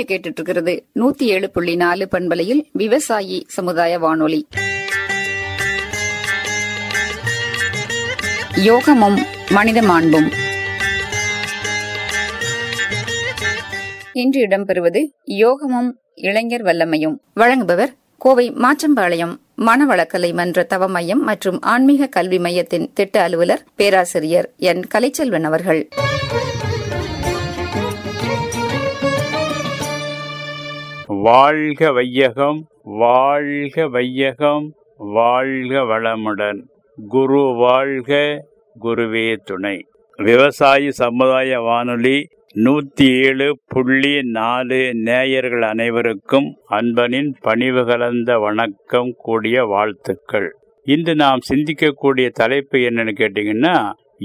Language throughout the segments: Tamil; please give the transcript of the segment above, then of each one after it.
கேட்டுட்டு இருக்கிறது நூத்தி ஏழு புள்ளி நாலு பண்பலையில் விவசாயி சமுதாய வானொலி யோகமும் மனித மாண்பும் இன்று இடம்பெறுவது யோகமும் இளைஞர் வல்லமையும் வழங்குபவர் கோவை மாச்சம்பாளையம் மனவளக்கலை மன்ற தவ மையம் மற்றும் ஆன்மீக கல்வி மையத்தின் திட்ட அலுவலர் பேராசிரியர் என் கலைச்செல்வன் அவர்கள் வாழ்க வையகம் வாழ்க வையகம் வாழ்க வளமுடன் குரு வாழ்க குருவே துணை விவசாயி சமுதாய வானொலி நூத்தி ஏழு புள்ளி நாலு நேயர்கள் அனைவருக்கும் அன்பனின் பணிவு கலந்த வணக்கம் கூடிய வாழ்த்துக்கள் இன்று நாம் சிந்திக்கக்கூடிய தலைப்பு என்னன்னு கேட்டீங்கன்னா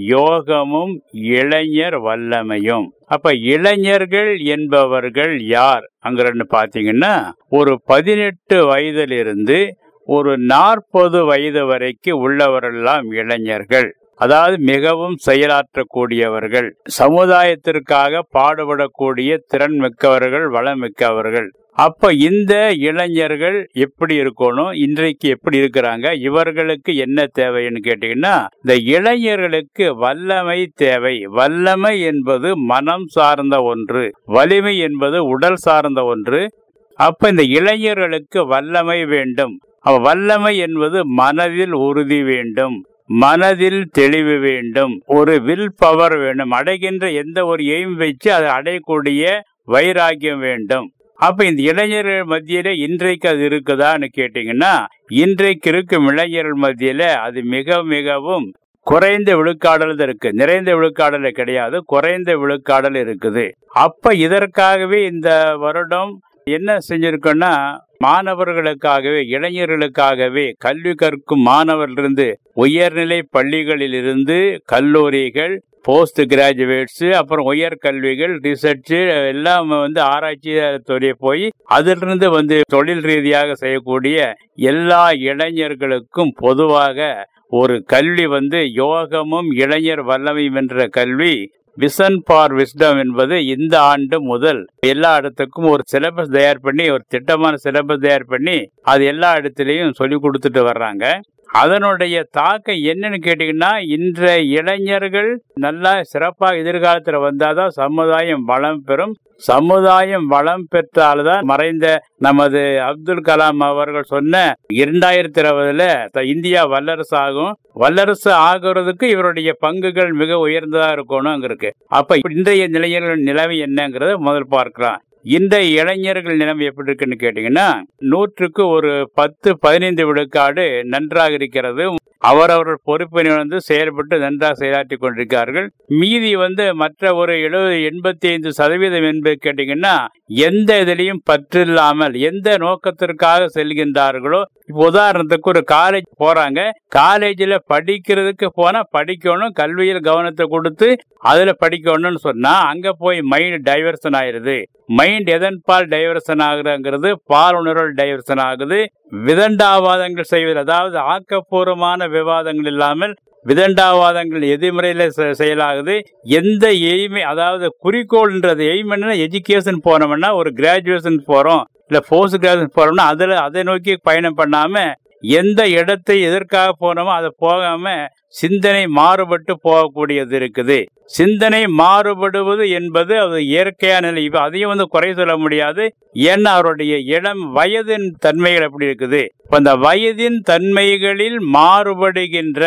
யோகமும் இளைஞர் வல்லமையும் அப்ப இளைஞர்கள் என்பவர்கள் யார் அங்கிறன்னு பாத்தீங்கன்னா ஒரு பதினெட்டு வயதிலிருந்து ஒரு நாற்பது வயது வரைக்கும் உள்ளவரெல்லாம் இளைஞர்கள் அதாவது மிகவும் செயலாற்றக்கூடியவர்கள் சமுதாயத்திற்காக பாடுபடக்கூடிய திறன் மிக்கவர்கள் வளம் மிக்கவர்கள் அப்ப இந்த இளைஞர்கள் எப்படி இருக்கணும் இன்றைக்கு எப்படி இருக்கிறாங்க இவர்களுக்கு என்ன தேவைன்னு கேட்டீங்கன்னா இந்த இளைஞர்களுக்கு வல்லமை தேவை வல்லமை என்பது மனம் சார்ந்த ஒன்று வலிமை என்பது உடல் சார்ந்த ஒன்று அப்ப இந்த இளைஞர்களுக்கு வல்லமை வேண்டும் அவ வல்லமை என்பது மனதில் உறுதி வேண்டும் மனதில் தெளிவு வேண்டும் ஒரு வில் பவர் வேண்டும் அடைகின்ற எந்த ஒரு எய்ம் வச்சு அதை அடையக்கூடிய வைராக்கியம் வேண்டும் அப்ப இந்த இளைஞர்கள் மத்தியில இன்றைக்கு அது இருக்குதான்னு கேட்டீங்கன்னா இன்றைக்கு இருக்கும் இளைஞர்கள் மத்தியில அது மிக மிகவும் குறைந்த விழுக்காடல் தான் இருக்கு நிறைந்த விழுக்காடல் கிடையாது குறைந்த விழுக்காடல் இருக்குது அப்ப இதற்காகவே இந்த வருடம் என்ன செஞ்சிருக்கோம்னா மாணவர்களுக்காகவே இளைஞர்களுக்காகவே கல்வி கற்கும் மாணவர்களிருந்து உயர்நிலை பள்ளிகளில் இருந்து கல்லூரிகள் போஸ்ட் கிராஜுவேட்ஸ் அப்புறம் உயர்கல்விகள் ரிசர்ச் எல்லாம் வந்து ஆராய்ச்சி துறையை போய் அதிலிருந்து வந்து தொழில் ரீதியாக செய்யக்கூடிய எல்லா இளைஞர்களுக்கும் பொதுவாக ஒரு கல்வி வந்து யோகமும் இளைஞர் வல்லமையும் என்ற கல்வி விசன் ஃபார் விஸ்டம் என்பது இந்த ஆண்டு முதல் எல்லா இடத்துக்கும் ஒரு சிலபஸ் தயார் பண்ணி ஒரு திட்டமான சிலபஸ் தயார் பண்ணி அது எல்லா இடத்துலையும் சொல்லி கொடுத்துட்டு வர்றாங்க அதனுடைய தாக்கம் என்னன்னு கேட்டீங்கன்னா இன்றைய இளைஞர்கள் நல்லா சிறப்பாக எதிர்காலத்தில் வந்தாதான் சமுதாயம் வளம் பெறும் சமுதாயம் வளம் பெற்றால்தான் மறைந்த நமது அப்துல் கலாம் அவர்கள் சொன்ன இரண்டாயிரத்தி இருபதுல இந்தியா வல்லரசு ஆகும் வல்லரசு ஆகுறதுக்கு இவருடைய பங்குகள் மிக உயர்ந்ததா இருக்கணும் இருக்கு அப்ப இன்றைய நிலையர்கள் நிலைமை என்னங்கிறத முதல் பார்க்கலாம் இந்த இளைஞர்கள் நிலைமை எப்படி இருக்குன்னு கேட்டீங்கன்னா நூற்றுக்கு ஒரு பத்து பதினைந்து விழுக்காடு நன்றாக இருக்கிறது அவரவர்கள் பொறுப்பினை வந்து செயல்பட்டு நன்றாக செயலாற்றி கொண்டிருக்கிறார்கள் மீதி வந்து மற்ற ஒரு எழுபது எண்பத்தி ஐந்து சதவீதம் என்பது கேட்டீங்கன்னா எந்த இதிலையும் பற்றில்லாமல் எந்த நோக்கத்திற்காக செல்கின்றார்களோ இப்போ உதாரணத்துக்கு ஒரு காலேஜ் போறாங்க காலேஜில் படிக்கிறதுக்கு போனா படிக்கணும் கல்வியில் கவனத்தை கொடுத்து அதுல படிக்கணும்னு சொன்னா அங்க போய் மைண்ட் டைவர்ஷன் ஆயிருது மைண்ட் எதன் பால் டைவர்ஷன் ஆகுறங்கிறது பால் உணர்வு டைவர்ஷன் ஆகுது விதண்டாவாதங்கள் செய்வது அதாவது ஆக்கப்பூர்வமான விவாதங்கள் இல்லாமல் விதண்டாவாதங்கள் எதிர்முறையில செயலாகுது எந்த எய்மை அதாவது குறிக்கோள்ன்றது எய்ம் என்ன எஜுகேஷன் போனோம்னா ஒரு கிராஜுவேஷன் போறோம் இல்ல போஸ்ட் கிராஜுவேஷன் போறோம்னா அதுல அதை நோக்கி பயணம் பண்ணாம எந்த இடத்தை எதற்காக போனோமோ அதை போகாம சிந்தனை மாறுபட்டு போகக்கூடியது இருக்குது சிந்தனை மாறுபடுவது என்பது அது இயற்கையான நிலை அதையும் வந்து குறை சொல்ல முடியாது ஏன்னா அவருடைய இளம் வயதின் தன்மைகள் எப்படி இருக்குது அந்த வயதின் தன்மைகளில் மாறுபடுகின்ற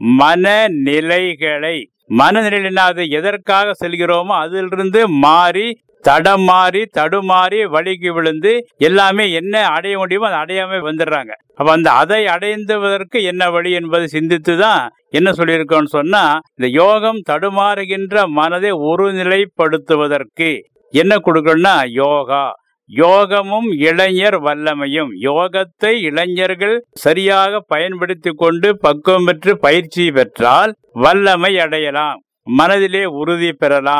மனநிலைகளை மனநிலைனா அது எதற்காக செல்கிறோமோ அதிலிருந்து மாறி தடம் மாறி தடுமாறி வழிக்கு விழுந்து எல்லாமே என்ன அடைய முடியுமோ அதை அடையாம வந்துடுறாங்க அப்ப அந்த அதை அடைந்துவதற்கு என்ன வழி என்பதை சிந்தித்து தான் என்ன சொல்லியிருக்கோம்னு சொன்னா இந்த யோகம் தடுமாறுகின்ற மனதை ஒருநிலைப்படுத்துவதற்கு என்ன கொடுக்கணும்னா யோகா யோகமும் இளைஞர் வல்லமையும் யோகத்தை இளைஞர்கள் சரியாக பயன்படுத்தி கொண்டு பக்குவம் பெற்று பயிற்சி பெற்றால் வல்லமை அடையலாம் மனதிலே உறுதி பெறலாம்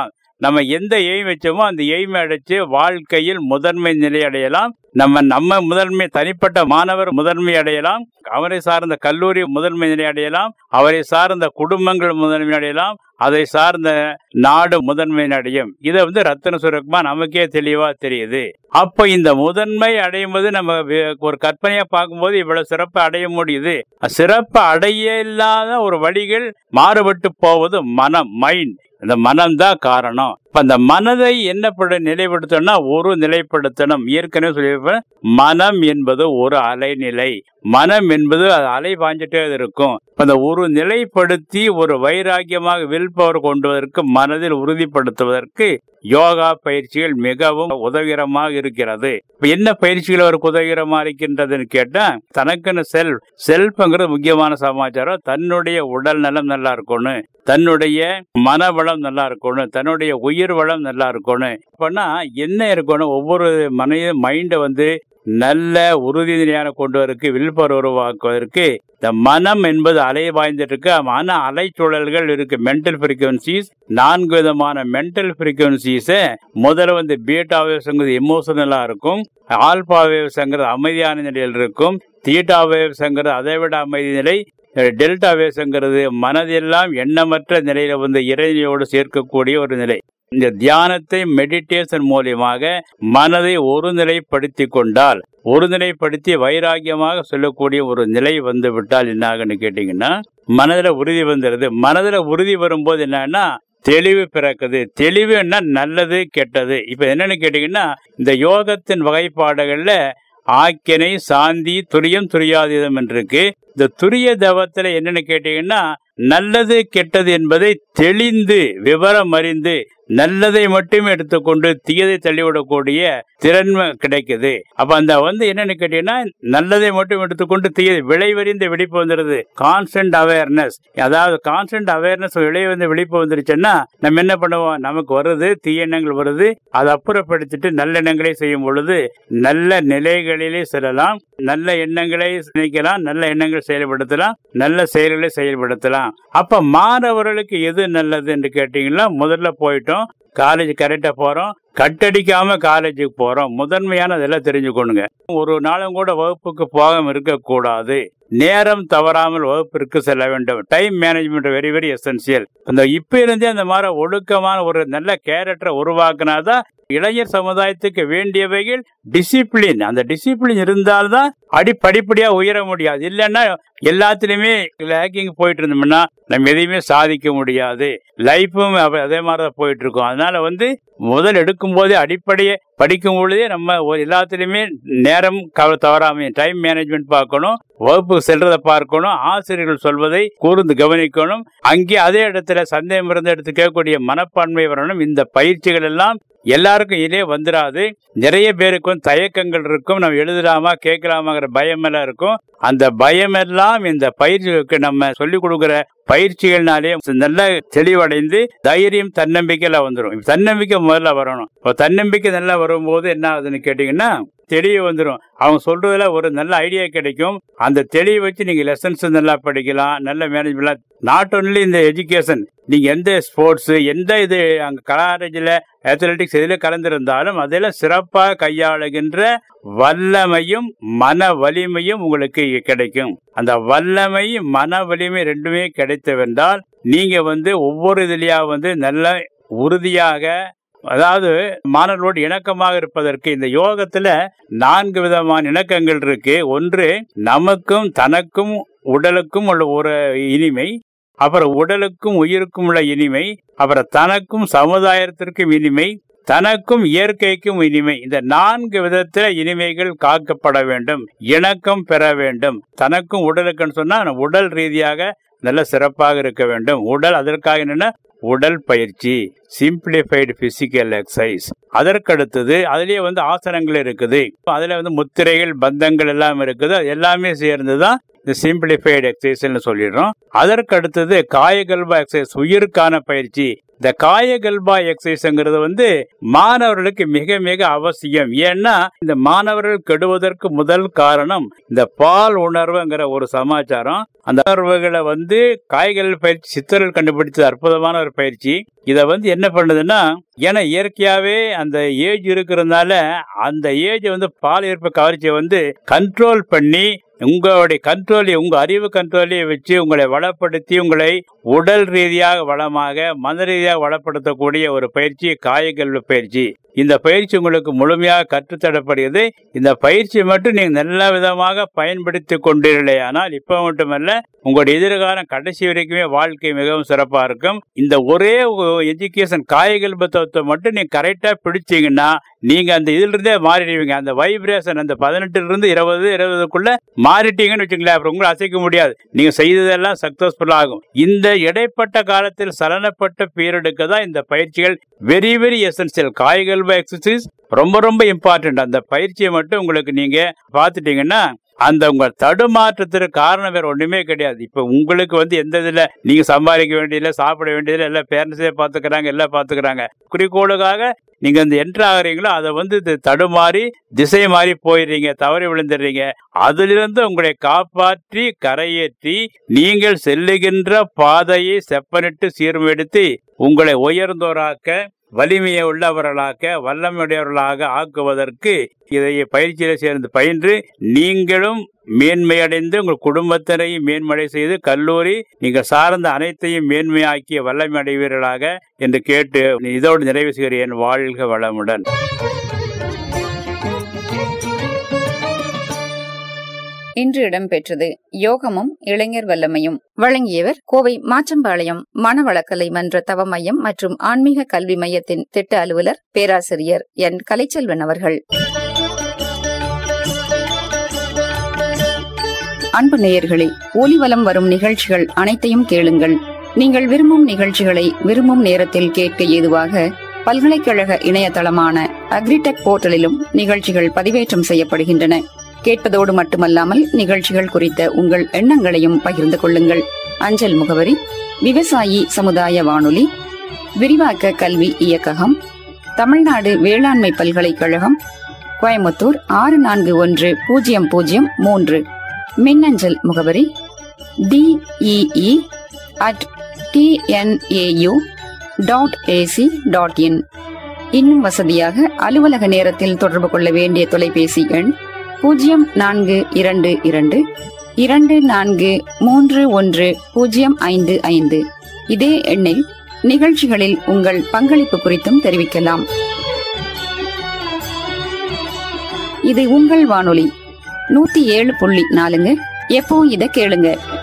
நம்ம எந்த எய்ம் வச்சோமோ அந்த எய்மை அடைச்சு வாழ்க்கையில் முதன்மை நிலை அடையலாம் நம்ம நம்ம முதன்மை தனிப்பட்ட மாணவர் முதன்மை அடையலாம் அவரை சார்ந்த கல்லூரி முதன்மை நிலை அடையலாம் அவரை சார்ந்த குடும்பங்கள் முதன்மை அடையலாம் அதை சார்ந்த நாடு முதன்மை அடையும் இதை வந்து ரத்தன சுரக்குமா நமக்கே தெளிவா தெரியுது அப்ப இந்த முதன்மை அடையும் போது நம்ம வே- ஒரு கற்பனையா பார்க்கும்போது இவ்வளவு சிறப்பு அடைய முடியுது சிறப்பு அடைய இல்லாத ஒரு வழிகள் மாறுபட்டு போவது மனம் மைண்ட் இந்த மனம் தான் காரணம் இப்ப அந்த மனதை என்ன பட நிலைப்படுத்தணும்னா ஒரு நிலைப்படுத்தணும் ஏற்கனவே சொல்லியிருப்பேன் மனம் என்பது ஒரு அலைநிலை மனம் என்பது அது அலை பாஞ்சிட்டே இருக்கும் இப்ப அந்த ஒரு நிலைப்படுத்தி ஒரு வைராக்கியமாக வில் பவர் கொண்டுவதற்கு மனதில் உறுதிப்படுத்துவதற்கு யோகா பயிற்சிகள் மிகவும் உதவிகரமாக இருக்கிறது இப்ப என்ன பயிற்சிகள் அவருக்கு உதவிகரமா இருக்கின்றதுன்னு கேட்டா தனக்குன்னு செல்ஃப் செல்ஃப்ங்கிறது முக்கியமான சமாச்சாரம் தன்னுடைய உடல் நலம் நல்லா இருக்கணும் தன்னுடைய மனவளம் நல்லா இருக்கணும் தன்னுடைய உயிர் வளம் நல்லா இருக்கணும் அப்பனா என்ன இருக்கணும் ஒவ்வொரு மனைய மைண்டை வந்து நல்ல உறுதியான கொண்டு வரக்கு வில்பர் உருவாக்குவதற்கு இந்த மனம் என்பது அலை வாய்ந்துட்டு இருக்கு மன அலைச்சூழல்கள் இருக்கு மென்டல் ஃப்ரீக்வன்சிஸ் நான்கு விதமான மென்டல் ஃப்ரீக்வன்சிஸை முதல்ல வந்து பீட்டா வேவ்ஸ்ங்கிறது எமோஷனலா இருக்கும் ஆல்பா வேவ்ஸ்ங்கிறது அமைதியான நிலையில் இருக்கும் தீட்டா வேவ்ஸ்ங்கிறது அதை விட அமைதி நிலை டெல்டா வேவ்ஸ்ங்கிறது மனதெல்லாம் எண்ணமற்ற நிலையில வந்து இறைநிலையோடு சேர்க்கக்கூடிய ஒரு நிலை இந்த தியானத்தை மெடிடேஷன் மூலியமாக மனதை ஒருநிலைப்படுத்தி கொண்டால் ஒருநிலைப்படுத்தி வைராக்கியமாக சொல்லக்கூடிய ஒரு நிலை வந்து விட்டால் என்ன ஆகுன்னு கேட்டீங்கன்னா மனதில் உறுதி வந்துடுது மனதில் உறுதி வரும்போது என்னன்னா தெளிவு பிறக்குது தெளிவுன்னா நல்லது கெட்டது இப்ப என்னன்னு கேட்டீங்கன்னா இந்த யோகத்தின் வகைப்பாடுகள்ல ஆக்கினை சாந்தி துரியம் துரியாதீதம் என்று இருக்கு இந்த துரிய தவத்துல என்னன்னு கேட்டீங்கன்னா நல்லது கெட்டது என்பதை தெளிந்து விவரம் அறிந்து நல்லதை மட்டும் எடுத்துக்கொண்டு தீயதை தள்ளிவிடக்கூடிய திறன் கிடைக்குது அப்ப அந்த வந்து என்னன்னு கேட்டீங்கன்னா நல்லதை மட்டும் எடுத்துக்கொண்டு தீயதை விளைவறிந்த விழிப்பு வந்துடுது கான்ஸ்டன்ட் அவேர்னஸ் அதாவது கான்ஸ்டன்ட் அவேர்னஸ் விளைவறிந்த விழிப்பு வந்துருச்சுன்னா நம்ம என்ன பண்ணுவோம் நமக்கு வருது தீய எண்ணங்கள் வருது அதை அப்புறப்படுத்திட்டு நல்ல எண்ணங்களை செய்யும் பொழுது நல்ல நிலைகளிலே செல்லலாம் நல்ல எண்ணங்களை நினைக்கலாம் நல்ல எண்ணங்கள் செயல்படுத்தலாம் நல்ல செயல்களை செயல்படுத்தலாம் அப்ப மாணவர்களுக்கு எது நல்லது என்று கேட்டீங்கன்னா முதல்ல போயிட்டோம் காலேஜ் கரெக்டா போறோம் கட்டடிக்காம காலேஜுக்கு போறோம் முதன்மையான இதெல்லாம் தெரிஞ்சுக்கணுங்க ஒரு நாளும் கூட வகுப்புக்கு போகாம இருக்கக்கூடாது நேரம் தவறாமல் வகுப்பிற்கு செல்ல வேண்டும் time management very very essential அந்த இப்ப இருந்தே அந்த மாதிரி ஒழுக்கமான ஒரு நல்ல கேரக்டரை உருவாக்குனாதான் இளைஞர் சமுதாயத்துக்கு வேண்டியவைகள் டிசிப்ளின் அந்த டிசிப்ளின் இருந்தால்தான் அடி படிப்படியா உயர முடியாது இல்லைன்னா எல்லாத்துலயுமே லேக்கிங் போயிட்டு இருந்தோம்னா நம்ம எதையுமே சாதிக்க முடியாது லைஃபும் அதே மாதிரி தான் போயிட்டு இருக்கும் அதனால வந்து முதல் எடுக்கும் போதே அடிப்படையை படிக்கும் பொழுதே நம்ம ஒரு எல்லாத்துலயுமே நேரம் கவ தவறாம டைம் மேனேஜ்மெண்ட் பார்க்கணும் வகுப்பு செல்றதை பார்க்கணும் ஆசிரியர்கள் சொல்வதை கூர்ந்து கவனிக்கணும் அங்கே அதே இடத்துல சந்தேகம் இருந்த இடத்துக்கு கேட்கக்கூடிய மனப்பான்மை வரணும் இந்த பயிற்சிகள் எல்லாம் எல்லாருக்கும் இதே வந்துடாது நிறைய பேருக்கு வந்து தயக்கங்கள் இருக்கும் நம்ம எழுதலாமா கேட்கலாமாங்கிற பயம் எல்லாம் இருக்கும் அந்த பயம் எல்லாம் இந்த பயிற்சிக்கு நம்ம சொல்லிக் கொடுக்கிற பயிற்சிகள்னாலே நல்ல தெளிவடைந்து தைரியம் தன்னம்பிக்கையில வந்துடும் தன்னம்பிக்கை முதல்ல வரணும் இப்போ தன்னம்பிக்கை நல்லா வரும்போது என்ன ஆகுதுன்னு கேட்டீங்கன்னா தெளிவு வந்துடும் அவங்க சொல்றதுல ஒரு நல்ல ஐடியா கிடைக்கும் அந்த தெளிவை வச்சு நீங்க லெசன்ஸ் நல்லா படிக்கலாம் நல்ல மேனேஜ்மெண்ட் நாட் ஒன்லி இந்த எஜுகேஷன் நீங்க எந்த ஸ்போர்ட்ஸ் எந்த இது அங்க காலேஜில் அத்லெட்டிக்ஸ் எதுல கலந்திருந்தாலும் அதில் சிறப்பாக கையாளுகின்ற வல்லமையும் மன வலிமையும் உங்களுக்கு கிடைக்கும் அந்த வல்லமை மன வலிமை ரெண்டுமே கிடைத்தவென்றால் நீங்க வந்து ஒவ்வொரு இதுலயா வந்து நல்ல உறுதியாக அதாவது மாணவர்களோடு இணக்கமாக இருப்பதற்கு இந்த யோகத்துல நான்கு விதமான இணக்கங்கள் இருக்கு ஒன்று நமக்கும் தனக்கும் உடலுக்கும் உள்ள ஒரு இனிமை அப்புறம் உடலுக்கும் உயிருக்கும் உள்ள இனிமை அப்புறம் தனக்கும் சமுதாயத்திற்கும் இனிமை தனக்கும் இயற்கைக்கும் இனிமை இந்த நான்கு விதத்துல இனிமைகள் காக்கப்பட வேண்டும் இணக்கம் பெற வேண்டும் தனக்கும் உடலுக்குன்னு சொன்னா உடல் ரீதியாக நல்ல சிறப்பாக இருக்க வேண்டும் உடல் அதற்காக என்னன்னா உடல் பயிற்சி சிம்பிளிஃபைடு பிசிக்கல் எக்ஸசைஸ் அதற்கடுத்தது அதுலயே வந்து ஆசனங்கள் இருக்குது அதுல வந்து முத்திரைகள் பந்தங்கள் எல்லாம் இருக்குது அது எல்லாமே சேர்ந்துதான் இந்த சிம்பிளிஃபைடு எக்ஸசைஸ்னு சொல்லிடுறோம் அதற்கு அடுத்தது காயகல்பா எக்ஸசைஸ் உயிருக்கான பயிற்சி இந்த காயகல்பா எக்ஸசைஸ்ங்கிறது வந்து மாணவர்களுக்கு மிக மிக அவசியம் ஏன்னா இந்த மாணவர்கள் கெடுவதற்கு முதல் காரணம் இந்த பால் உணர்வுங்கிற ஒரு சமாச்சாரம் அந்த உணர்வுகளை வந்து காய்கறி பயிற்சி சித்தர்கள் கண்டுபிடிச்ச அற்புதமான ஒரு பயிற்சி இதை வந்து என்ன பண்ணுதுன்னா ஏன்னா இயற்கையாவே அந்த ஏஜ் இருக்கிறதுனால அந்த ஏஜ் வந்து பால் ஈர்ப்பு கவர்ச்சியை வந்து கண்ட்ரோல் பண்ணி உங்களுடைய கண்ட்ரோலை உங்க அறிவு கண்ட்ரோலையை வச்சு உங்களை வளப்படுத்தி உங்களை உடல் ரீதியாக வளமாக மன ரீதியாக வளப்படுத்தக்கூடிய ஒரு பயிற்சி காயக்கல்வி பயிற்சி இந்த பயிற்சி உங்களுக்கு முழுமையாக கற்றுத்தரப்படுகிறது இந்த பயிற்சி மட்டும் நீங்க நல்ல விதமாக பயன்படுத்தி கொண்டீர்களே ஆனால் இப்ப மட்டுமல்ல உங்களுடைய எதிர்காலம் கடைசி வரைக்குமே வாழ்க்கை மிகவும் சிறப்பா இருக்கும் இந்த ஒரே எஜுகேஷன் காயகல்ப தத்துவத்தை மட்டும் நீங்க கரெக்டா பிடிச்சீங்கன்னா நீங்க அந்த இதுல இருந்தே மாறிடுவீங்க அந்த வைப்ரேஷன் அந்த பதினெட்டுல இருந்து இருபது இருபதுக்குள்ள மாறிட்டீங்கன்னு வச்சுங்களேன் அப்புறம் உங்களை அசைக்க முடியாது நீங்க செய்ததெல்லாம் சக்சஸ்ஃபுல் ஆகும் இந்த இடைப்பட்ட காலத்தில் சலனப்பட்ட பீரியடுக்கு தான் இந்த பயிற்சிகள் very very essential Kayakalpa exercise ரொம்ப ரொம்ப இம்பார்ட்டன்ட் அந்த பயிற்சியை மட்டும் உங்களுக்கு நீங்க பாத்துட்டீங்கன்னா அந்த உங்க தடுமாற்றத்திற்கு காரணம் வேற ஒண்ணுமே கிடையாது இப்ப உங்களுக்கு வந்து எந்த இதுல நீங்க சம்பாதிக்க வேண்டியதில்ல சாப்பிட வேண்டியதில்ல எல்லாம் பேரண்ட்ஸே பாத்துக்கிறாங்க எல்லாம் பாத்துக்கிறாங்க குறிக்கோளுக்காக நீங்க அந்த என்ட்ரு ஆகுறீங்களோ அதை வந்து இது தடுமாறி திசை மாறி போயிடுறீங்க தவறி விழுந்துடுறீங்க அதிலிருந்து உங்களை காப்பாற்றி கரையேற்றி நீங்கள் செல்லுகின்ற பாதையை செப்பனிட்டு சீர்மெடுத்து உங்களை உயர்ந்தோராக்க வலிமையை உள்ளவர்களாக வல்லமையுடையவர்களாக ஆக்குவதற்கு இதை பயிற்சியில சேர்ந்து பயின்று நீங்களும் மேன்மையடைந்து உங்கள் குடும்பத்தினரையும் மேன்மடை செய்து கல்லூரி நீங்கள் சார்ந்த அனைத்தையும் மேன்மையாக்கிய வல்லமை அடைவீர்களாக என்று கேட்டு இதோடு நிறைவு செய்கிறேன் வாழ்க வளமுடன் இன்று இடம்பெற்றது யோகமும் இளைஞர் வல்லமையும் வழங்கியவர் கோவை மாச்சம்பாளையம் மனவளக்கலை மன்ற தவ மையம் மற்றும் ஆன்மீக கல்வி மையத்தின் திட்ட அலுவலர் பேராசிரியர் என் கலைச்செல்வன் அவர்கள் அன்பு நேயர்களே ஒலிவலம் வரும் நிகழ்ச்சிகள் அனைத்தையும் கேளுங்கள் நீங்கள் விரும்பும் நிகழ்ச்சிகளை விரும்பும் நேரத்தில் கேட்க ஏதுவாக பல்கலைக்கழக இணையதளமான அக்ரிடெக் போர்ட்டலிலும் நிகழ்ச்சிகள் பதிவேற்றம் செய்யப்படுகின்றன கேட்பதோடு மட்டுமல்லாமல் நிகழ்ச்சிகள் குறித்த உங்கள் எண்ணங்களையும் பகிர்ந்து கொள்ளுங்கள் அஞ்சல் முகவரி விவசாயி சமுதாய வானொலி விரிவாக்க கல்வி இயக்ககம் தமிழ்நாடு வேளாண்மை பல்கலைக்கழகம் கோயம்புத்தூர் ஆறு நான்கு ஒன்று பூஜ்ஜியம் பூஜ்ஜியம் மூன்று மின்னஞ்சல் முகவரி DEE at TNAU dot AC dot in இன்னும் வசதியாக அலுவலக நேரத்தில் தொடர்பு கொள்ள வேண்டிய தொலைபேசி எண் பூஜ்ஜியம் நான்கு இரண்டு இரண்டு இரண்டு நான்கு மூன்று ஒன்று பூஜ்ஜியம் ஐந்து ஐந்து இதே எண்ணில் நிகழ்ச்சிகளில் உங்கள் பங்களிப்பு குறித்தும் தெரிவிக்கலாம் இது உங்கள் வானொலி நூத்தி ஏழு புள்ளி நாலுங்க எப்போ இதை கேளுங்க